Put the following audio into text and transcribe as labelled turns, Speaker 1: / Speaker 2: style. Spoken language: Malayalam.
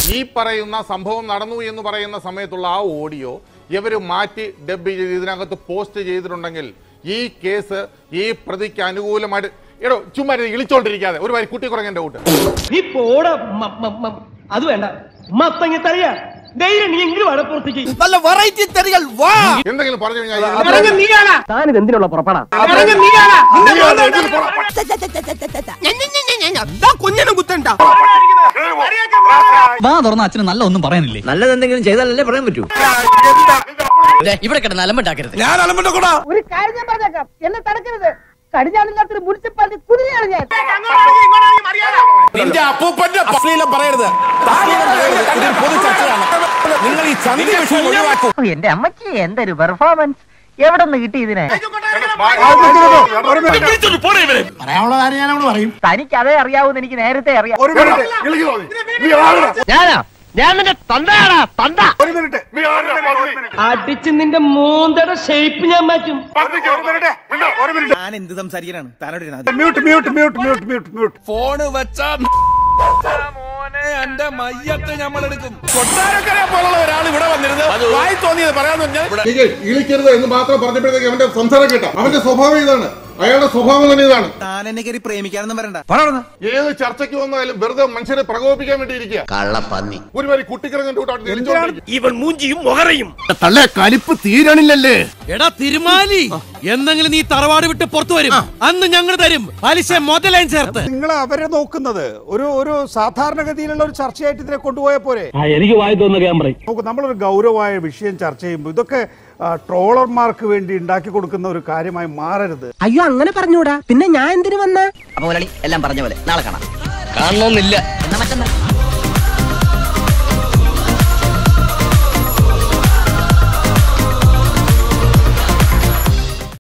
Speaker 1: ഈ പറയുന്ന സംഭവം നടന്നു എന്ന് പറയുന്ന സമയത്തുള്ള ആ ഓഡിയോ ഇവര് മാറ്റി ഡബ് ചെയ്ത് ഇതിനകത്ത് പോസ്റ്റ് ചെയ്തിട്ടുണ്ടെങ്കിൽ ഈ കേസ് ഈ പ്രതിക്ക് അനുകൂലമായിട്ട് എടോ ചുമ്മാ ഇരുന്ന് ഇളിച്ചോണ്ടിരിക്കാതെ ഒരു വരി കുട്ടി കുറഞ്ഞ ഔട്ട്
Speaker 2: നീ പോട അത് വേണ്ട മത്തങ്ങ തറിയാ ധൈര്യം നീ എങ്കിലും വടപ്പുറത്തേക്ക്
Speaker 3: നല്ല വെറൈറ്റി തെറികൾ വാ
Speaker 1: എന്തെങ്കിലും പറഞ്ഞു കഴിഞ്ഞാൽ
Speaker 2: ഇറങ്ങ് നീയാണാ താനിത് എന്തിനുള്ള പുറപ്പെടാ ഇറങ്ങ് നീയാണാ നിന്റെ മോനെ
Speaker 3: കുഞ്ഞിനെ കുത്തണ്ട
Speaker 4: വാ തുറന്ന അച്ഛന് നല്ല ഒന്നും പറയാനില്ലേ
Speaker 5: നല്ലതെന്തെങ്കിലും ചെയ്താലല്ലേ പറയാൻ പറ്റൂ ഇവിടെ കിടന്ന് അലമ്പുണ്ടാക്കരുത്
Speaker 3: ഞാൻ അലമ്പണ്ട കൂടാ
Speaker 6: ഒരു കാര്യം ഞാൻ പറഞ്ഞേക്കാം എന്നെ തടക്കരുത് കടിഞ്ഞാണില്ലാത്തൊരു മുനിസിപ്പാലിറ്റി കുതിരയാണ് ഞാൻ
Speaker 3: നിന്റെ അപ്പൂപ്പന്റെ അശ്ലീലം പറയരുത് താങ്കൾ പറയരുത്. ഇതൊരു പൊതു ചർച്ചയാണ് നിങ്ങൾ ഈ ചന്തി വിഷയം ഒഴിവാക്കും
Speaker 6: എന്റെ അമ്മച്ചി എന്തൊരു പെർഫോമൻസ് എവിടെ നിന്ന് കിട്ടി ഇതിനെ തനിക്ക് അതേ അറിയാവൂന്ന് എനിക്ക് നേരത്തെ അറിയാം
Speaker 2: ഞാനാ ഞാൻ നിന്റെ തന്തയാടാ തന്ത അടിച്ച് നിന്റെ മൂന്തയുടെ ഷേപ്പ് ഞാൻ മാറ്റും
Speaker 3: ഞാൻ എന്ത് സംസാരിക്കാനാണ് താനോട് ഫോണ് വെച്ചാ മോനെ എന്റെ മയ്യത്ത് നമ്മൾ എടുക്കും കൊട്ടാരക്കര പോലുള്ള ഒരാൾ ഇവിടെ വന്നിരുന്നത് വായി തോന്നിയത് പറയാന്ന് പറഞ്ഞാൽ
Speaker 1: ഇളിക്കരുത് എന്ന് മാത്രം പറഞ്ഞപ്പോഴത്തേക്ക് അവന്റെ സംസാരം കേട്ടോ അവന്റെ സ്വഭാവം ഇതാണ് അയാളുടെ സ്വഭാവം തന്നെ ഇതാണ്
Speaker 3: താൻ എന്നെ കയറി പ്രേമിക്കാനൊന്നും വരണ്ട
Speaker 1: ഏത് ചർച്ചയ്ക്ക് വന്നാലും വെറുതെ മനുഷ്യരെ പ്രകോപിക്കാൻ വേണ്ടി ഇരിക്കുക
Speaker 5: കള്ളപ്പന്നി
Speaker 1: ഒരു വരി കുട്ടിക്കിറങ്ങിട്ട്
Speaker 2: ഇവൻ മൂഞ്ചിയും മുഖറയും
Speaker 3: തള്ളേ കലിപ്പ് തീരണില്ലല്ലേ
Speaker 7: എടാ തിരുമാലി എന്തെങ്കിലും നീ തറവാട് വിട്ട് പുറത്തു വരും അന്ന് ഞങ്ങൾ തരും പലിശ മുതലേം ചേർത്ത്
Speaker 8: നിങ്ങൾ അവരെ നോക്കുന്നത് ഒരു ഒരു സാധാരണഗതിയിലുള്ള ഒരു ചർച്ചയായിട്ട് ഇതിനെ കൊണ്ടുപോയ പോരെ
Speaker 2: എനിക്ക് വായി തോന്നുന്ന പറയും
Speaker 8: നോക്കൂ നമ്മളൊരു ഗൗരവമായ വിഷയം ചർച്ച ചെയ്യുമ്പോൾ ഇതൊക്കെ ആ, ട്രോളർമാർക്ക് വേണ്ടി ഉണ്ടാക്കി കൊടുക്കുന്ന ഒരു കാര്യമായി മാറരുത്
Speaker 6: അയ്യോ അങ്ങനെ പറഞ്ഞൂടാ പിന്നെ ഞാൻ എന്തിനു വന്ന
Speaker 5: അപ്പൊ മുരളി എല്ലാം പറഞ്ഞ പോലെ നാളെ കാണാം കാണണമെന്നില്ല എന്നാ മറ്റന്നാ